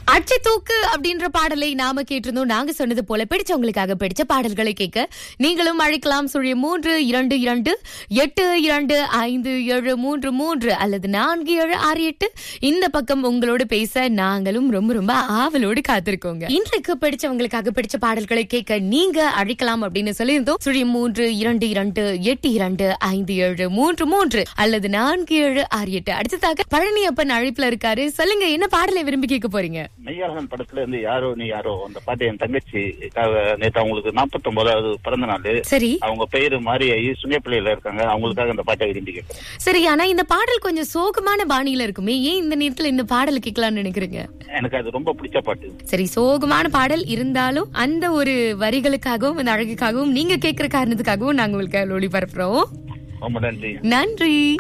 அச்சை தூக்கு அப்படின்ற பாடலை நாம கேட்டிருந்தோம் நாங்க சொன்னது போல பிடிச்சவங்களுக்காக பிடிச்ச பாடல்களை கேட்க நீங்களும் அழைக்கலாம் சுழி மூன்று இரண்டு இரண்டு எட்டு இரண்டு ஐந்து ஏழு மூன்று மூன்று அல்லது நான்கு ஏழு ஆறு எட்டு இந்த பக்கம் உங்களோடு பேச நாங்களும் ரொம்ப ரொம்ப ஆவலோடு காத்திருக்கோங்க இன்றைக்கு பிடிச்சவங்களுக்காக பிடிச்ச பாடல்களை கேட்க நீங்க அழைக்கலாம் அப்படின்னு சொல்லியிருந்தோம் சுழி மூன்று இரண்டு இரண்டு எட்டு இரண்டு ஐந்து ஏழு மூன்று மூன்று அல்லது நான்கு ஏழு ஆறு எட்டு அடுத்ததாக பழனியப்பன் அழைப்புல இருக்காரு சொல்லுங்க என்ன பாடலை விரும்பி கேட்க போறீங்க மெய்யாளன் படத்துல இருந்து யாரோ நீ யாரோ அந்த பாட்டு என் தங்கச்சி நேற்று அவங்களுக்கு நாற்பத்தி ஒன்பதாவது பிறந்த நாள் சரி அவங்க பேரு மாரியாயி சுங்கப்பிள்ளையில இருக்காங்க அவங்களுக்காக அந்த பாட்டை விரும்பி கேட்கிறேன் சரி ஆனா இந்த பாடல் கொஞ்சம் சோகமான பாணியில இருக்குமே ஏன் இந்த நேரத்துல இந்த பாடல் கேட்கலாம்னு நினைக்கிறீங்க எனக்கு அது ரொம்ப பிடிச்ச பாட்டு சரி சோகமான பாடல் இருந்தாலும் அந்த ஒரு வரிகளுக்காகவும் அந்த அழகுக்காகவும் நீங்க கேட்கிற காரணத்துக்காகவும் நாங்க உங்களுக்கு ஒளிபரப்புறோம் ரொம்ப நன்றி நன்றி